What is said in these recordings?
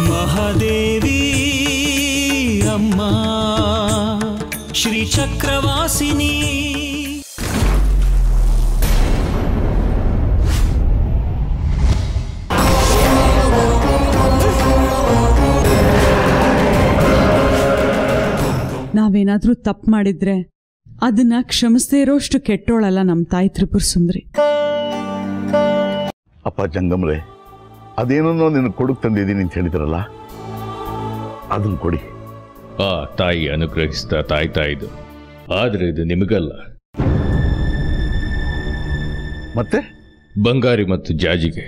ಮಹಾದೇವಿ ಅಮ್ಮ ಶ್ರೀ ಚಕ್ರವಾಸಿನಿ ನಾವೇನಾದ್ರೂ ತಪ್ಪು ಮಾಡಿದ್ರೆ ಅದನ್ನ ಕ್ಷಮಿಸದೇ ಇರೋಷ್ಟು ಕೆಟ್ಟೋಳಲ್ಲ ನಮ್ಮ ತಾಯಿ ತ್ರಿಪುರ ಸುಂದರಿ ಅಪ್ಪ ಜಂಗಮ್ರೆ ಅದೇನೋ ನಿನ್ನ ಕೊಡುಕ್ ತಂದಿದ್ದೀನಿ ಅಂತ ಹೇಳಿದ್ರಲ್ಲ ಅದನ್ನ ಕೊಡಿ ಆ ತಾಯಿ ಅನುಗ್ರಹಿಸ್ತಾ ತಾಯ್ತಾ ಇದು ಆದ್ರೆ ಇದು ನಿಮಗಲ್ಲ ಮತ್ತೆ ಬಂಗಾರಿ ಮತ್ತು ಜಾಜಿಗೆ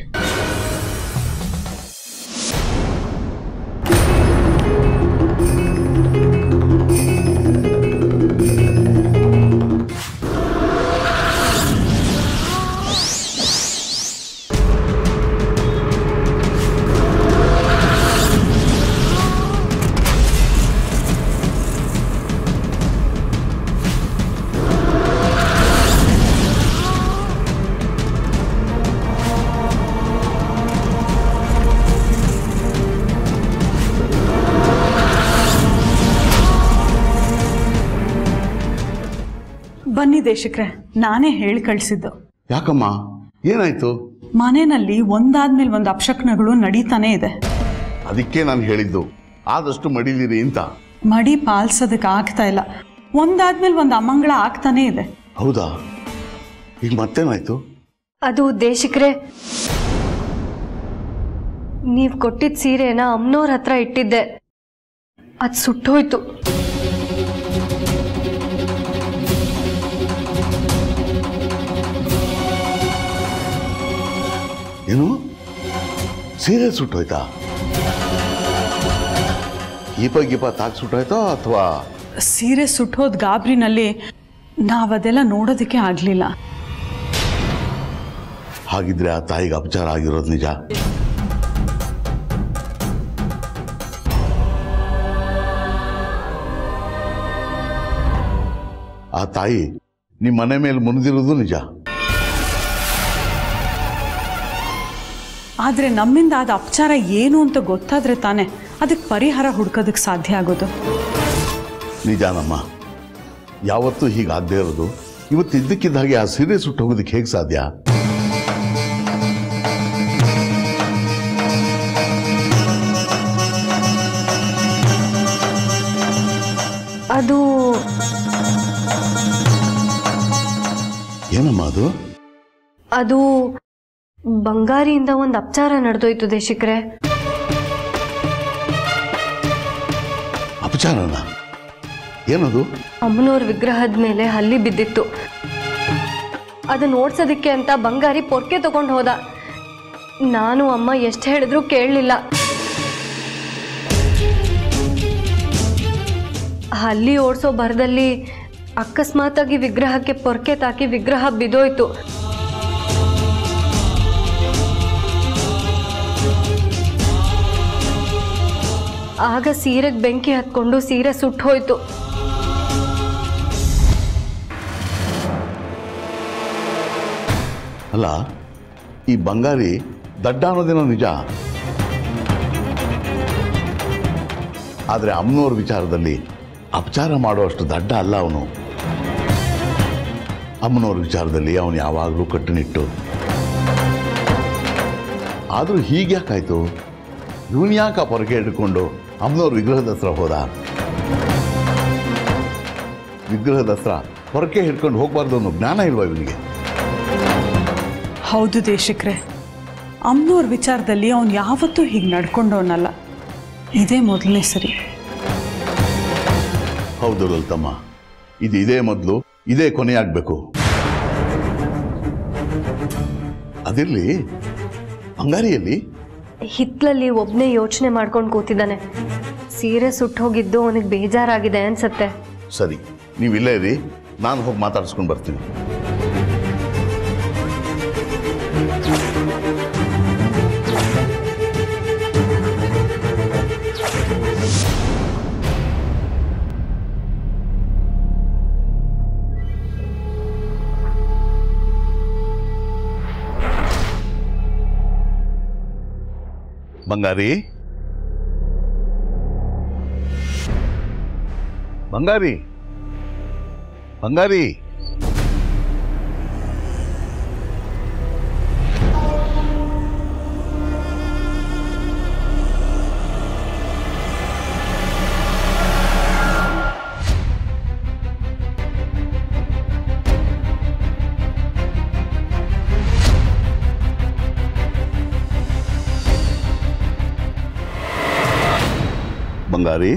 ಬನ್ನಿ ದೇಶಕ್ರೆ ನಾನೇ ಹೇಳಿ ಕಳಿಸಿದ್ದು ಯಾಕಮ್ಮ ಏನಾಯ್ತು ಮನೆಯಲ್ಲಿ ಒಂದಾದ್ಮೇಲೆ ಒಂದು ಅಪಶಕ್ನಗಳು ನಡೀತಾನೆ ಇದೆ ಅದಕ್ಕೆ ನಾನು ಹೇಳಿದ್ದು ಆದಷ್ಟು ಮಡಿಲಿರಿ ಅಂತ ಮಡಿ ಪಾಲ್ಸೋದಕ್ಕೆ ಆಗ್ತಾ ಇಲ್ಲ ಒಂದಾದ್ಮೇಲೆ ಒಂದು ಅಮಂಗಳ ಆಗ್ತಾನೆ ಇದೆ ಹೌದಾ ಈಗ ಮತ್ತೇನಾಯ್ತು ಅದು ದೇಶಿಕ್ರೆ ನೀವು ಕೊಟ್ಟಿದ್ದ ಸೀರೆನ ಅಮ್ಮನವ್ರ ಹತ್ರ ಇಟ್ಟಿದ್ದೆ ಅದು ಸುಟ್ಟೋಯ್ತು ಏನು ಸೀರೆ ಸುಟ್ಟೋಯ್ತಾ ಗೀಪ ಗೀಪ ತಾಕ್ ಸುಟ್ಟೋಯ್ತಾ ಅಥವಾ ಸೀರೆ ಸುಟ್ಟೋದ್ ಗಾಬ್ರಿನಲ್ಲಿ ನಾವದೆಲ್ಲ ನೋಡೋದಕ್ಕೆ ಆಗ್ಲಿಲ್ಲ ಹಾಗಿದ್ರೆ ಆ ತಾಯಿಗೆ ಅಪಚಾರ ಆಗಿರೋದು ನಿಜ ಆ ತಾಯಿ ನಿಮ್ಮ ಮನೆ ಮೇಲೆ ಮುನಿದಿರೋದು ನಿಜ ಆದ್ರೆ ನಮ್ಮಿಂದ ಆದ ಅಪಚಾರ ಏನು ಅಂತ ಗೊತ್ತಾದ್ರೆ ತಾನೆ ಅದಕ್ಕೆ ಪರಿಹಾರ ಹುಡ್ಕೋದಕ್ಕೆ ಸಾಧ್ಯ ಆಗೋದು ನಿಜಾನಮ್ಮ ಯಾವತ್ತೂ ಹೀಗಾಗದೇ ಇರೋದು ಇವತ್ತು ಇದ್ದಕ್ಕಿದ್ದ ಹಾಗೆ ಆ ಸೀರೆ ಸುಟ್ಟು ಹೋಗೋದಕ್ಕೆ ಹೇಗೆ ಸಾಧ್ಯ ಅದು ಏನಮ್ಮ ಅದು ಅದು ಬಂಗಾರಿಯಿಂದ ಒಂದು ಅಪಚಾರ ನಡೆದೋಯ್ತು ದೇಶಿಕ್ರೆ ಅಪಚಾರನ ಏನದು ಅಮ್ಮನವ್ರ ವಿಗ್ರಹದ ಮೇಲೆ ಹಲ್ಲಿ ಬಿದ್ದಿತ್ತು ಅದನ್ನ ಓಡ್ಸೋದಕ್ಕೆ ಅಂತ ಬಂಗಾರಿ ಪೊರ್ಕೆ ತಗೊಂಡು ಹೋದ ನಾನು ಅಮ್ಮ ಎಷ್ಟು ಹೇಳಿದ್ರು ಕೇಳಲಿಲ್ಲ ಹಲ್ಲಿ ಓಡಿಸೋ ಭರದಲ್ಲಿ ಅಕಸ್ಮಾತಾಗಿ ವಿಗ್ರಹಕ್ಕೆ ಪೊರ್ಕೆ ತಾಕಿ ವಿಗ್ರಹ ಬಿದೋಯ್ತು ಆಗ ಸೀರೆಗೆ ಬೆಂಕಿ ಹತ್ಕೊಂಡು ಸೀರೆ ಸುಟ್ಟು ಹೋಯ್ತು ಅಲ್ಲ ಈ ಬಂಗಾರಿ ದಡ್ಡ ಅನ್ನೋದೇನೋ ನಿಜ ಆದರೆ ಅಮ್ಮನವ್ರ ವಿಚಾರದಲ್ಲಿ ಅಪಚಾರ ಮಾಡುವಷ್ಟು ದಡ್ಡ ಅಲ್ಲ ಅವನು ಅಮ್ಮನವ್ರ ವಿಚಾರದಲ್ಲಿ ಅವನು ಯಾವಾಗಲೂ ಕಟ್ಟುನಿಟ್ಟು ಆದರೂ ಹೀಗ್ಯಾಕಾಯ್ತು ಇವನು ಯಾಕೆ ಆ ಪೊರಕೆ ಹಿಡ್ಕೊಂಡು ಅಮ್ಮನವ್ರ ವಿಗ್ರಹದ ಹತ್ರ ಹೋದ ವಿಗ್ರಹದ ಹತ್ರ ಪೊರಕೆ ಹಿಡ್ಕೊಂಡು ಹೋಗ್ಬಾರ್ದು ಅನ್ನೋ ಜ್ಞಾನ ಇಲ್ವಾ ಇವನಿಗೆ ಹೌದು ದೇಶಕ್ರೆ ಅಮ್ಮನವ್ರ ವಿಚಾರದಲ್ಲಿ ಅವನು ಯಾವತ್ತೂ ಹೀಗೆ ನಡ್ಕೊಂಡವನಲ್ಲ ಇದೇ ಮೊದಲನೇ ಸರಿ ಹೌದು ಲಲಿತಮ್ಮ ಇದು ಇದೇ ಮೊದಲು ಇದೇ ಕೊನೆಯಾಗಬೇಕು ಅದಿರಲಿ ಬಂಗಾರಿಯಲ್ಲಿ ಹಿತ್ಲಲ್ಲಿ ಒಬ್ಬನೇ ಯೋಚನೆ ಮಾಡ್ಕೊಂಡು ಕೂತಿದ್ದಾನೆ ಸೀರೆ ಸುಟ್ಟು ಹೋಗಿದ್ದು ಅವನಿಗೆ ಬೇಜಾರಾಗಿದೆ ಅನ್ಸತ್ತೆ ಸರಿ ನೀವು ಇಲ್ಲೇ ಇರಿ ನಾನು ಹೋಗಿ ಮಾತಾಡಿಸ್ಕೊಂಡು ಬರ್ತೀನಿ ಬಂಗಾರಿ ಬಂಗಾರಿ ಬಂಗಾರಿ ಬಂಗಾರಿ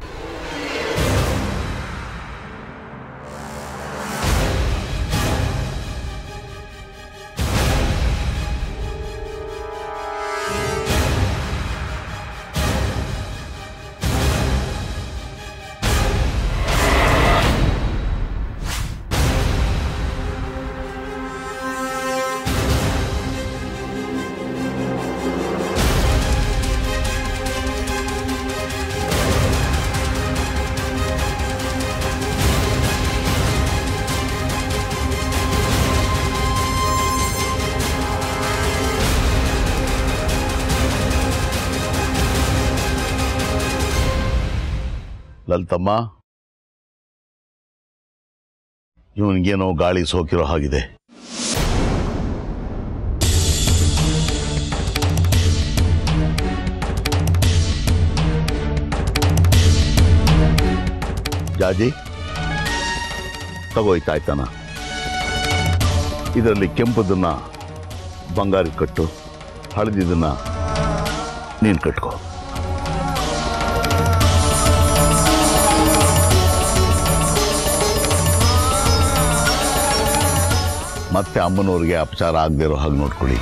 ಲಲಿತಮ್ಮ ಇವನಿಗೇನೋ ಗಾಳಿ ಸೋಕಿರೋ ಹಾಗಿದೆ ಜಾಜಿ ತಗೋಯ್ತಾಯ್ತಾನ ಇದರಲ್ಲಿ ಕೆಂಪುದನ್ನ ಬಂಗಾರ ಕಟ್ಟು ಹಳದಿದನ್ನ ನೀನು ಕಟ್ಕೋ ಮತ್ತೆ ಅಮ್ಮನವ್ರಿಗೆ ಅಪಚಾರ ಆಗದೆ ಇರೋ ಹಾಗೆ ನೋಡ್ಕೊಳ್ಳಿ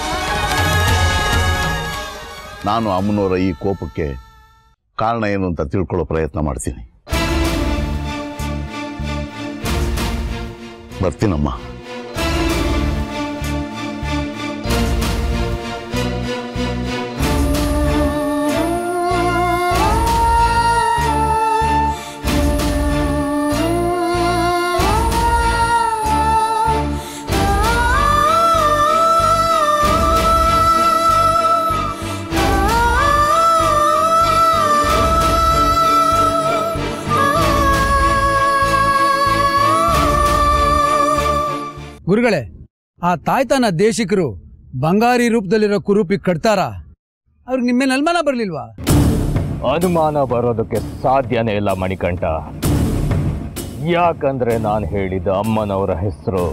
ನಾನು ಅಮ್ಮನವರ ಈ ಕೋಪಕ್ಕೆ ಕಾರಣ ಏನು ಅಂತ ತಿಳ್ಕೊಳ್ಳೋ ಪ್ರಯತ್ನ ಮಾಡ್ತೀನಿ ಬರ್ತೀನಮ್ಮ ಗುರುಗಳೇ ಆ ತಾಯ್ತಾನ ದೇಶಿಕರು ಬಂಗಾರಿ ರೂಪದಲ್ಲಿರೋ ಕುರೂಪಿ ಕಟ್ತಾರ ಅವ್ರಿಗೆ ನಿಮ್ಮೇಲೆ ಅನುಮಾನ ಬರ್ಲಿಲ್ವಾ ಅನುಮಾನ ಬರೋದಕ್ಕೆ ಸಾಧ್ಯನೇ ಇಲ್ಲ ಮಣಿಕಂಠ ಯಾಕಂದ್ರೆ ನಾನು ಹೇಳಿದ ಅಮ್ಮನವರ ಹೆಸರು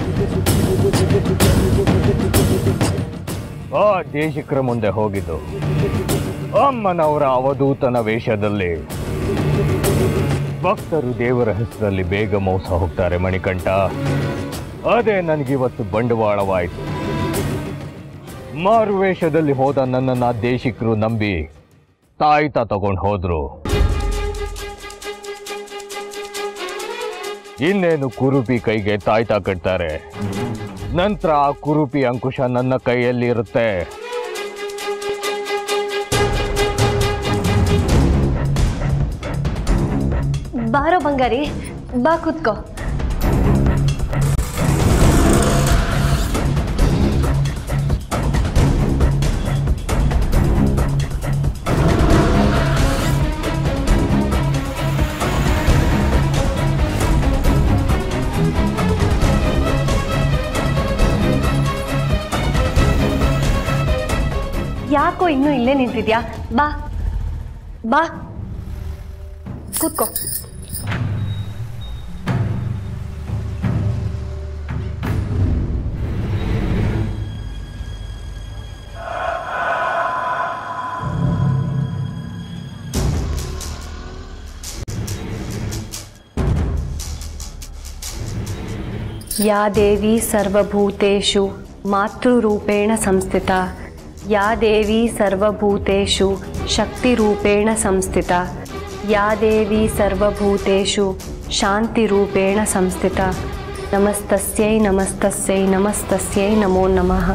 ಆ ದೇಶಿಕರ ಮುಂದೆ ಹೋಗಿದ್ದು ಅಮ್ಮನವರ ಅವಧೂತನ ವೇಷದಲ್ಲಿ ಭಕ್ತರು ದೇವರ ಹೆಸರಲ್ಲಿ ಬೇಗ ಮೋಸ ಹೋಗ್ತಾರೆ ಮಣಿಕಂಠ ಅದೇ ನನಗಿವತ್ತು ಬಂಡವಾಳವಾಯಿತು ಮಾರು ವೇಷದಲ್ಲಿ ಹೋದ ನನ್ನನ್ನ ದೇಶಿಕರು ನಂಬಿ ತಾಯ್ತ ತಗೊಂಡು ಹೋದ್ರು ಇನ್ನೇನು ಕುರುಪಿ ಕೈಗೆ ತಾಯ್ತ ಕಟ್ತಾರೆ ನಂತರ ಆ ಕುರುಪಿ ಅಂಕುಶ ನನ್ನ ಕೈಯಲ್ಲಿ ಇರುತ್ತೆ ಬಾರೋ ಬಂಗಾರಿ ಬಾ ಕೂತ್ಕೋ ಯಾಕೋ ಇನ್ನೂ ಇಲ್ಲೇ ನಿಂತಿದ್ಯಾ ಬಾ ಬಾ ಕೂತ್ಕೋ या देवी सर्वभूतेषु मातृरूपेण संस्थिता या देवी सर्वभूतेषु शक्तिरूपेण संस्थिता या देवी सर्वभूतेषु शान्तिरूपेण संस्थिता नमस्तस्यै नमस्तस्यै नमस्तस्यै नमो नमः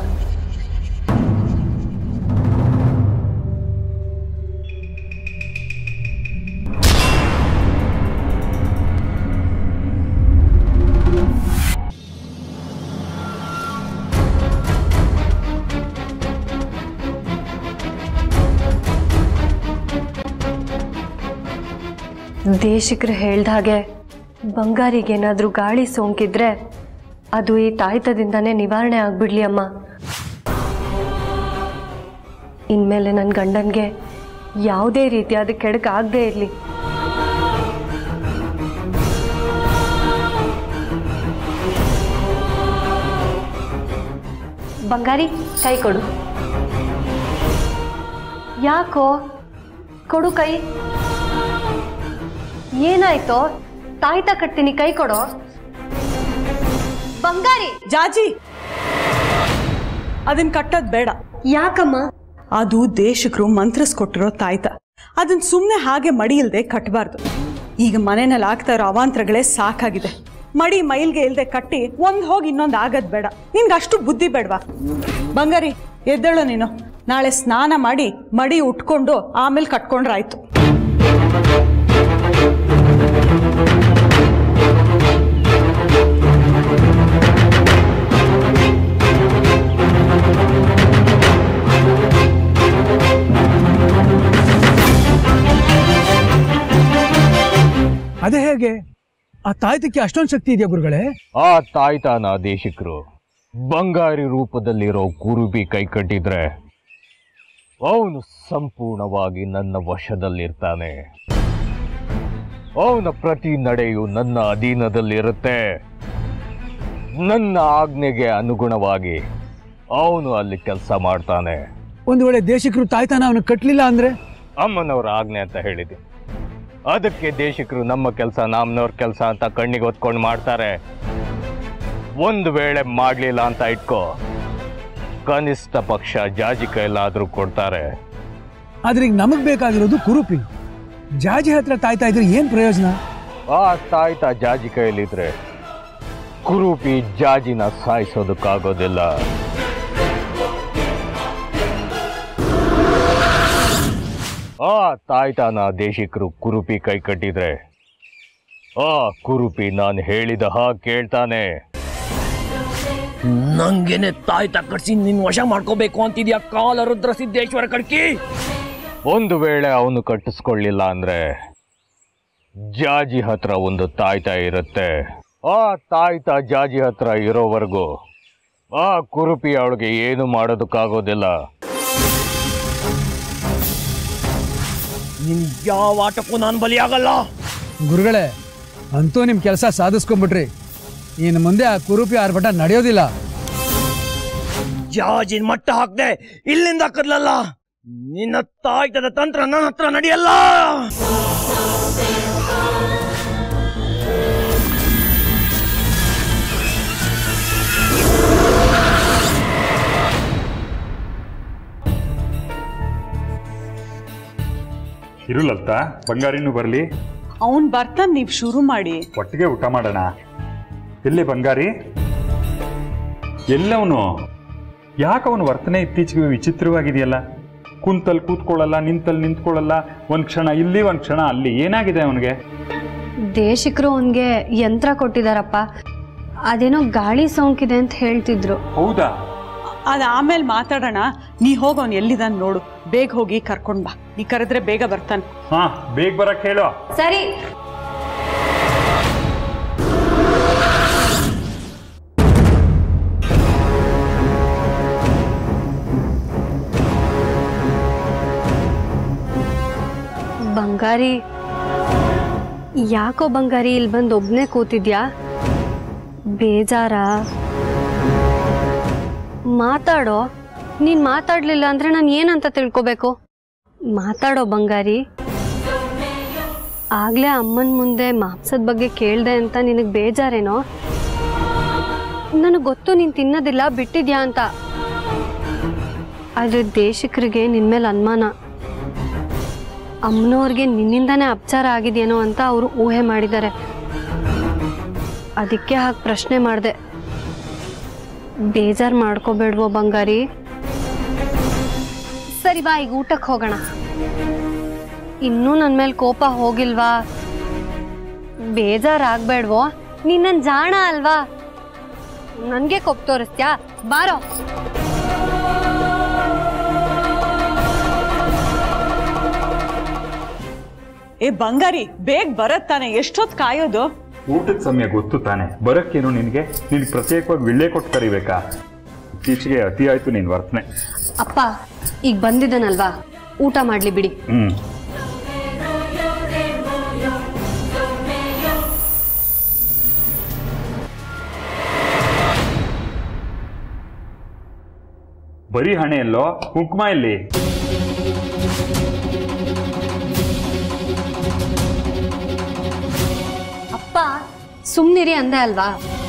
ದೇಶಿಕರು ಹೇಳ್ದ ಹಾಗೆ ಬಂಗಾರಿಗೇನಾದರೂ ಗಾಳಿ ಸೋಂಕಿದ್ರೆ ಅದು ಈ ತಾಯ್ತದಿಂದನೇ ನಿವಾರಣೆ ಆಗ್ಬಿಡ್ಲಿ ಅಮ್ಮ ಇನ್ಮೇಲೆ ನನ್ನ ಗಂಡನಿಗೆ ಯಾವುದೇ ರೀತಿಯಾದ ಕೆಡಕಾಗದೇ ಇರಲಿ ಬಂಗಾರಿ ಕೈ ಕೊಡು ಯಾಕೋ ಕೊಡು ಕೈ ಏನಾಯ್ತೋ ತಾಯ್ತ ಕಟ್ತೀನಿ ಕೈ ಕೊಡೋ ಬಂಗಾರಿ ಜಾಜಿ ಅದನ್ನ ಕಟ್ಟೋದ್ ಬೇಡ ಯಾಕಮ್ಮ ಅದು ದೇಶಕರು ಮಂತ್ರಸ್ಕೊಟ್ಟಿರೋ ತಾಯ್ತ ಅದನ್ನ ಸುಮ್ಮನೆ ಹಾಗೆ ಮಡಿ ಇಲ್ದೆ ಕಟ್ಟಬಾರ್ದು ಈಗ ಮನೆಯಲ್ಲಿ ಆಗ್ತಾ ಇರೋ ಅವಾಂತರಗಳೇ ಸಾಕಾಗಿದೆ ಮಡಿ ಮೈಲ್ಗೆ ಇಲ್ದೆ ಕಟ್ಟಿ ಒಂದ್ ಹೋಗಿ ಇನ್ನೊಂದು ಆಗದ್ ಬೇಡ ನಿನ್ಗೆ ಅಷ್ಟು ಬುದ್ಧಿ ಬೇಡವಾ ಬಂಗಾರಿ ಎದ್ದೇಳು ನೀನು ನಾಳೆ ಸ್ನಾನ ಮಾಡಿ ಮಡಿ ಉಟ್ಕೊಂಡು ಆಮೇಲೆ ಕಟ್ಕೊಂಡ್ರಾಯ್ತು ಅದೇ ಹೇಗೆ ಆ ತಾಯ್ತಕ್ಕೆ ಅಷ್ಟೊಂದು ಶಕ್ತಿ ಇದೆಯಾ ಗುರುಗಳೇ ಆ ತಾಯ್ತಾನ ದೇಶಿಕರು ಬಂಗಾರಿ ರೂಪದಲ್ಲಿರೋ ಕುರುಬಿ ಕೈ ಕಟ್ಟಿದ್ರೆ ಅವನು ಸಂಪೂರ್ಣವಾಗಿ ನನ್ನ ವಶದಲ್ಲಿರ್ತಾನೆ ಅವನ ಪ್ರತಿ ನಡೆಯು ನನ್ನ ಅಧೀನದಲ್ಲಿರುತ್ತೆ ನನ್ನ ಆಜ್ಞೆಗೆ ಅನುಗುಣವಾಗಿ ಅವನು ಅಲ್ಲಿ ಕೆಲಸ ಮಾಡ್ತಾನೆ ಒಂದು ವೇಳೆ ದೇಶಿಕರು ತಾಯ್ತಾನ ಅವನು ಕಟ್ಟಲಿಲ್ಲ ಅಂದ್ರೆ ಅಮ್ಮನವ್ರ ಆಜ್ಞೆ ಅಂತ ಹೇಳಿದೆ ಅದಕ್ಕೆ ದೇಶಿಕರು ನಮ್ಮ ಕೆಲಸ ನಮ್ಮನವ್ರ ಕೆಲಸ ಅಂತ ಕಣ್ಣಿಗೆ ಹೊತ್ಕೊಂಡು ಮಾಡ್ತಾರೆ ಒಂದು ವೇಳೆ ಮಾಡಲಿಲ್ಲ ಅಂತ ಇಟ್ಕೋ ಕನಿಷ್ಠ ಪಕ್ಷ ಜಾಜಿ ಕೈಲಾದ್ರೂ ಕೊಡ್ತಾರೆ ಆದ್ರೆ ಈಗ ನಮಗ್ ಬೇಕಾಗಿರೋದು ಕುರುಪಿ ಜಾಜಿ ಹತ್ರ ತಾಯ್ತಾ ಇದ್ರೆ ಏನ್ ಪ್ರಯೋಜನ ಆ ತಾಯ್ತ ಜಾಜಿ ಕೈಲಿದ್ರೆ ಕುರೂಪಿ ಜಾಜಿನ ಸಾಯಿಸೋದಕ್ಕಾಗೋದಿಲ್ಲ ಆ ತಾಯ್ತಾನ ದೇಶಿಕರು ಕುರುಪಿ ಕೈ ಕಟ್ಟಿದ್ರೆ ಆ ಕುರುಪಿ ನಾನು ಹೇಳಿದ ಹಾಗೆ ಕೇಳ್ತಾನೆ ನಂಗೇನೆ ತಾಯಿ ತಕ್ಕಡಿಸಿ ನಿನ್ ವಶ ಮಾಡ್ಕೋಬೇಕು ಅಂತಿದ್ಯಾ ಕಾಲ ರುದ್ರ ಸಿದ್ದೇಶ್ವರ ಕಡ್ಕಿ ಒಂದು ವೇಳೆ ಅವನು ಕಟ್ಟಿಸ್ಕೊಳ್ಳಿಲ್ಲ ಅಂದ್ರೆ ಜಾಜಿ ಹತ್ರ ಒಂದು ತಾಯ್ತ ಇರುತ್ತೆ ಆ ತಾಯ್ತ ಜಾಜಿ ಹತ್ರ ಇರೋವರೆಗೂ ಆ ಕುರುಪಿ ಅವಳಿಗೆ ಏನು ಮಾಡೋದಕ್ಕಾಗೋದಿಲ್ಲ ನಿನ್ ಯಾವ ಆಟಕ್ಕೂ ನಾನು ಬಲಿಯಾಗಲ್ಲ ಗುರುಗಳೇ ಅಂತೂ ನಿಮ್ ಕೆಲಸ ಸಾಧಿಸ್ಕೊಂಡ್ಬಿಟ್ರಿ ಇನ್ನು ಮುಂದೆ ಆ ಕುರುಪಿ ಆರ್ಭಟ ನಡೆಯೋದಿಲ್ಲ ಜಾಜಿನ್ ಮಟ್ಟ ಹಾಕ್ದೆ ಇಲ್ಲಿಂದ ಕದ್ಲಲ್ಲ ನಿನ್ನ ತಾಯ್ತದ ತಂತ್ರ ನನ್ನ ಹತ್ರ ನಡೆಯಲ್ಲ ಇರು ಲಲಿತಾ ಬಂಗಾರಿನೂ ಬರಲಿ ಅವನ್ ಬರ್ತಾನೆ ನೀವು ಶುರು ಮಾಡಿ ಒಟ್ಟಿಗೆ ಊಟ ಮಾಡೋಣ ಎಲ್ಲಿ ಬಂಗಾರಿ ಎಲ್ಲವನು ಯಾಕೆ ಅವನ ವರ್ತನೆ ಇತ್ತೀಚೆಗೆ ವಿಚಿತ್ರವಾಗಿದೆಯಲ್ಲ ಕುಂತಲ್ಲಿ ಕೂತ್ಕೊಳ್ಳಲ್ಲ ನಿಂತಲ್ಲಿ ನಿಂತ್ಕೊಳ್ಳಲ್ಲ ಒಂದು ಕ್ಷಣ ಇಲ್ಲಿ ಒಂದು ಕ್ಷಣ ಅಲ್ಲಿ ಏನಾಗಿದೆ ಅವನಿಗೆ ದೇಶಿಕರು ಅವನಿಗೆ ಯಂತ್ರ ಕೊಟ್ಟಿದಾರಪ್ಪ ಅದೇನೋ ಗಾಳಿ ಸೋಂಕಿದೆ ಅಂತ ಹೇಳ್ತಿದ್ರು ಹೌದಾ ಅದ್ ಆಮೇಲೆ ಮಾತಾಡೋಣ ನೀ ಹೋಗಿ ಅವ್ನು ಎಲ್ಲಿದ್ದಾನೆ ನೋಡು ಬೇಗ ಹೋಗಿ ಕರ್ಕೊಂಡ್ ಬಾ ನೀ ಕರೆದ್ರೆ ಬೇಗ ಬರ್ತಾನೆ ಹಾ ಬೇಗ ಬರಕ್ಕೆ ಹೇಳೋ ಸರಿ ಬಂಗಾರಿ ಯಾಕೋ ಬಂಗಾರಿ ಇಲ್ಲಿ ಬಂದು ಒಬ್ನೇ ಕೂತಿದ್ಯಾ ಬೇಜಾರ ಮಾತಾಡೋ ನೀನ್ ಮಾತಾಡ್ಲಿಲ್ಲ ಅಂದ್ರೆ ನಾನು ಏನಂತ ತಿಳ್ಕೊಬೇಕು ಮಾತಾಡೋ ಬಂಗಾರಿ ಆಗ್ಲೇ ಅಮ್ಮನ ಮುಂದೆ ಮಾಂಸದ ಬಗ್ಗೆ ಕೇಳ್ದೆ ಅಂತ ನಿನಗೆ ಬೇಜಾರೇನೋ ನನಗೆ ಗೊತ್ತು ನೀನು ತಿನ್ನೋದಿಲ್ಲ ಬಿಟ್ಟಿದ್ಯಾ ಅಂತ ಆದ್ರೆ ದೇಶಿಕರಿಗೆ ನಿನ್ಮೇಲೆ ಅನುಮಾನ ಅಮ್ಮನವ್ರಿಗೆ ನಿನ್ನಿಂದಾನೇ ಅಪಚಾರ ಆಗಿದೆಯೇನೋ ಅಂತ ಅವರು ಊಹೆ ಮಾಡಿದ್ದಾರೆ ಅದಕ್ಕೆ ಹಾಗೆ ಪ್ರಶ್ನೆ ಮಾಡಿದೆ ಬೇಜಾರು ಮಾಡ್ಕೋಬೇಡ್ವೋ ಬಂಗಾರಿ ಸರಿ ಬಾ ಈಗ ಊಟಕ್ಕೆ ಹೋಗೋಣ ಇನ್ನೂ ನನ್ನ ಮೇಲೆ ಕೋಪ ಹೋಗಿಲ್ವಾ ಬೇಜಾರಾಗ್ಬೇಡ್ವೋ ನೀನ್ ನನ್ ಜಾಣ ಅಲ್ವಾ ನನ್ಗೆ ಕೋಪ ತೋರಿಸ್ತ್ಯಾ ಬಾರೋ ಏ ಬಂಗಾರಿ ಬೇಗ ಬರತ್ ತಾನೆ ಎಷ್ಟೊತ್ತು ಕಾಯೋದು ಊಟದ ಸಮಯ ಗೊತ್ತು ತಾನೆ ಬರೋಕ್ಕೇನು ನಿನಗೆ ನಿನ್ಗೆ ಪ್ರತ್ಯೇಕವಾಗಿ ವಿಳ್ಳೆ ಕೊಟ್ಟು ಕರಿಬೇಕಾ ಇತ್ತೀಚೆಗೆ ಅತಿ ಆಯ್ತು ನಿನ್ ವರ್ತನೆ ಅಪ್ಪ ಈಗ ಬಂದಿದ್ದಾನಲ್ವಾ ಊಟ ಮಾಡ್ಲಿ ಬಿಡಿ ಹ್ಮ್ ಬರೀ ಹಣೆ ಎಲ್ಲೋ ಕುಂಕುಮ ಎಲ್ಲಿ ಅಪ್ಪ ಸುಮ್ನಿರಿ ಅಂದೆ ಅಲ್ವಾ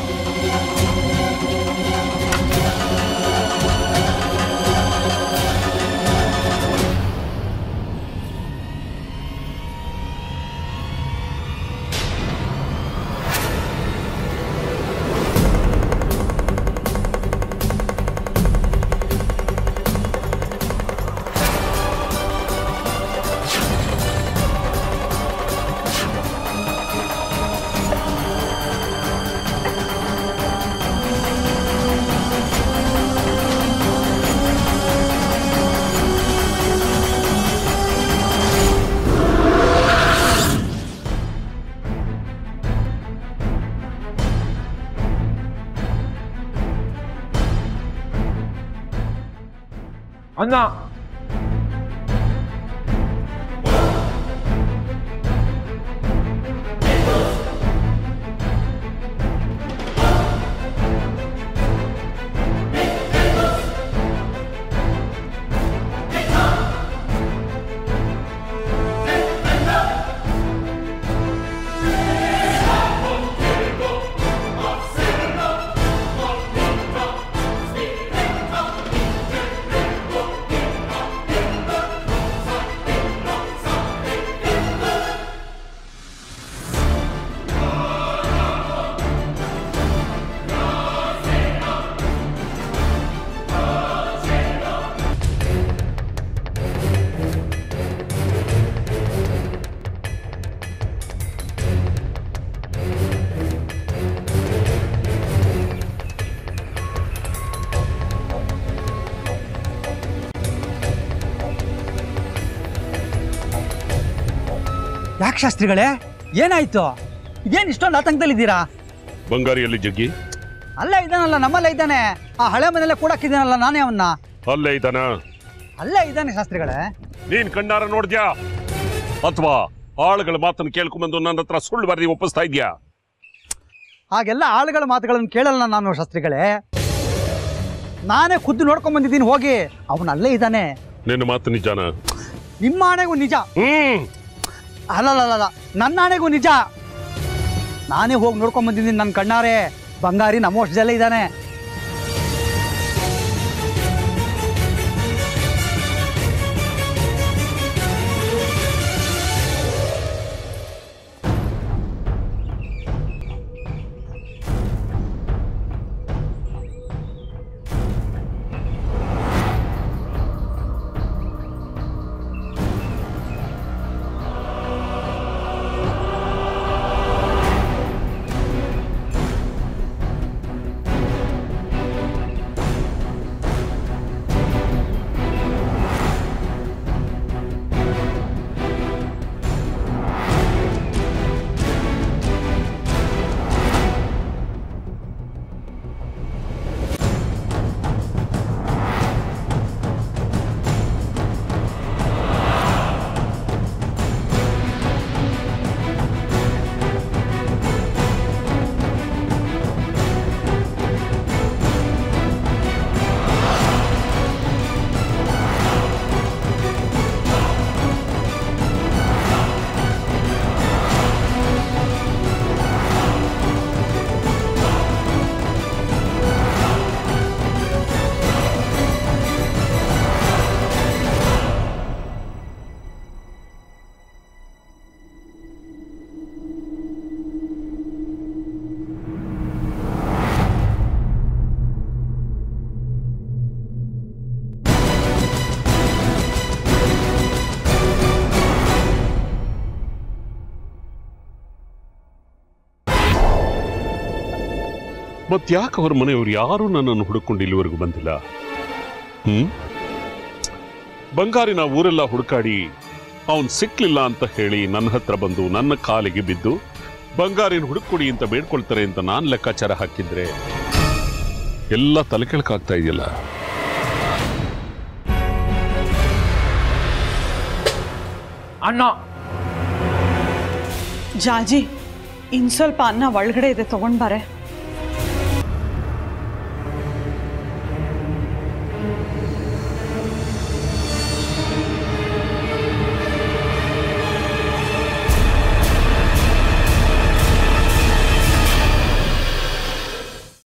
ಅಣ್ಣ ಯಾಕೆ ಶಾಸ್ತ್ರಿಗಳೇ ಏನಾಯ್ತು ಇದೇನು ಇಷ್ಟೊಂದು ಆತಂಕದಲ್ಲಿದ್ದೀರಾ ಬಂಗಾರಿಯಲ್ಲಿ ಜಗ್ಗಿ ಅಲ್ಲೇ ಇದ್ದಾನಲ್ಲ ನಮ್ಮಲ್ಲೇ ಇದ್ದಾನೆ ಆ ಹಳೆ ಮನೆಯಲ್ಲೇ ಕೂಡಕ್ಕಿದ್ದಾನಲ್ಲ ನಾನೇ ಅವನ್ನ ಅಲ್ಲೇ ಇದ್ದಾನ ಅಲ್ಲೇ ಇದ್ದಾನೆ ಶಾಸ್ತ್ರಿಗಳೇ ನೀನ್ ಕಣ್ಣಾರ ನೋಡ್ದ್ಯಾ ಅಥವಾ ಆಳುಗಳ ಮಾತನ್ನು ಕೇಳ್ಕೊಂಬಂದು ನನ್ನ ಹತ್ರ ಸುಳ್ಳು ಬರೆದಿ ಒಪ್ಪಿಸ್ತಾ ಇದ್ಯಾ ಹಾಗೆಲ್ಲ ಆಳುಗಳ ಮಾತುಗಳನ್ನು ಕೇಳಲ್ಲ ನಾನು ಶಾಸ್ತ್ರಿಗಳೇ ನಾನೇ ಖುದ್ದು ನೋಡ್ಕೊಂಡ್ ಬಂದಿದ್ದೀನಿ ಹೋಗಿ ಅವನು ಅಲ್ಲೇ ಇದ್ದಾನೆ ನಿನ್ನ ಮಾತು ನಿಜಾನ ನಿಮ್ಮ ಆಣೆಗೂ ನಿಜ ಹ್ಮ್ ಅಲ್ಲಲ್ಲ ನನ್ನ ಆಣೆಗೂ ನಿಜ ನಾನೇ ಹೋಗಿ ನೋಡ್ಕೊಂಡ್ ಬಂದಿದ್ದೀನಿ ನನ್ನ ಕಣ್ಣಾರೆ ಬಂಗಾರಿ ನಮ್ಮೋಷ್ಟದಲ್ಲೇ ಇದ್ದಾನೆ ಮತ್ಯಾಕೆ ಅವ್ರ ಮನೆಯವ್ರು ಯಾರೂ ನನ್ನನ್ನು ಹುಡುಕೊಂಡು ಇಲ್ಲಿವರೆಗೂ ಬಂದಿಲ್ಲ ಹ್ಮ್ ಬಂಗಾರಿನ ಊರೆಲ್ಲ ಹುಡುಕಾಡಿ ಅವನ್ ಸಿಕ್ಲಿಲ್ಲ ಅಂತ ಹೇಳಿ ನನ್ನ ಹತ್ರ ಬಂದು ನನ್ನ ಕಾಲಿಗೆ ಬಿದ್ದು ಬಂಗಾರಿನ ಹುಡುಕೊಡಿ ಅಂತ ಬೇಡ್ಕೊಳ್ತಾರೆ ಅಂತ ನಾನ್ ಲೆಕ್ಕಾಚಾರ ಹಾಕಿದ್ರೆ ಎಲ್ಲ ತಲೆ ಕೆಳಕಾಗ್ತಾ ಇದೆಯಲ್ಲ ಅಣ್ಣ ಜಾಜಿ ಇನ್ ಸ್ವಲ್ಪ ಅನ್ನ ಒಳಗಡೆ ಇದೆ ತಗೊಂಡ್ ಬಾರೆ